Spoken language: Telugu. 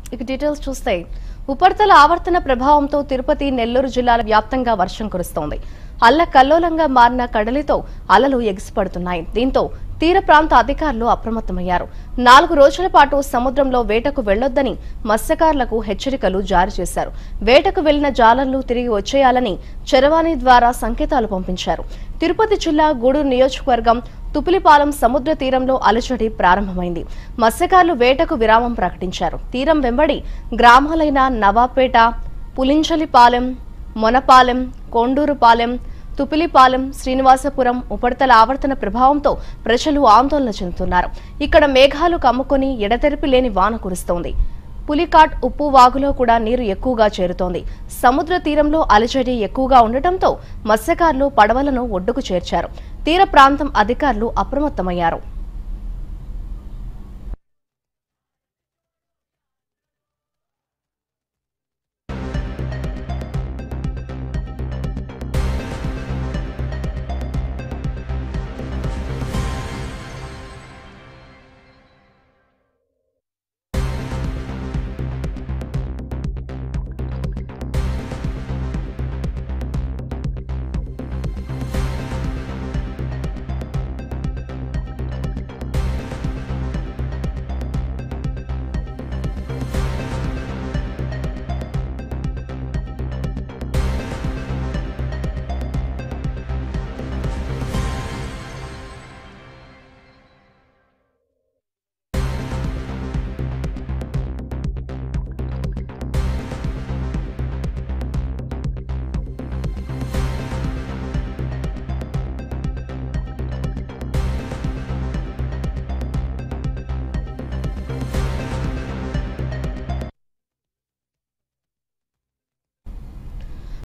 ఇక డీటెయిల్స్ చూస్తే ఉపరితల ఆవర్తన ప్రభావంతో తిరుపతి నెల్లూరు జిల్లాల వ్యాప్తంగా వర్షం కురుస్తోంది అల్లకల్లోలంగా మారిన కడలితో అలలు ఎగిసిపడుతున్నాయి దీంతో తీర ప్రాంత అధికారులు అప్రమత్తమయ్యారు నాలుగు రోజుల పాటు సముద్రంలో వేటకు వెళ్లొద్దని మత్స్యకారులకు హెచ్చరికలు జారీ చేశారు వేటకు వెళ్లిన జాలర్లు తిరిగి వచ్చేయాలని చరవాణి ద్వారా సంకేతాలు పంపించారు తిరుపతి జిల్లా గూడూరు నియోజకవర్గం తుపిలిపాలెం సముద్ర తీరంలో అలజడి ప్రారంభమైంది మత్స్యకారులు వేటకు విరామం ప్రకటించారు తీరం వెంబడి గ్రామాలైన నవాపేట పులించలిపాలెం మొనపాలెం కొండూరుపాలెం తుపిలిపాలెం శ్రీనివాసపురం ఉపరితల ఆవర్తన ప్రభావంతో ప్రజలు ఆందోళన చెందుతున్నారు ఇక్కడ మేఘాలు కమ్ముకొని ఎడతెరిపి లేని వాన కురుస్తోంది పులికాట్ ఉప్పు వాగులో కూడా నీరు ఎక్కువగా చేరుతోంది సముద్ర తీరంలో అలజడి ఎక్కువగా ఉండటంతో మత్స్యకారులు పడవలను ఒడ్డుకు చేర్చారు తీర ప్రాంతం అధికారులు అప్రమత్తమయ్యారు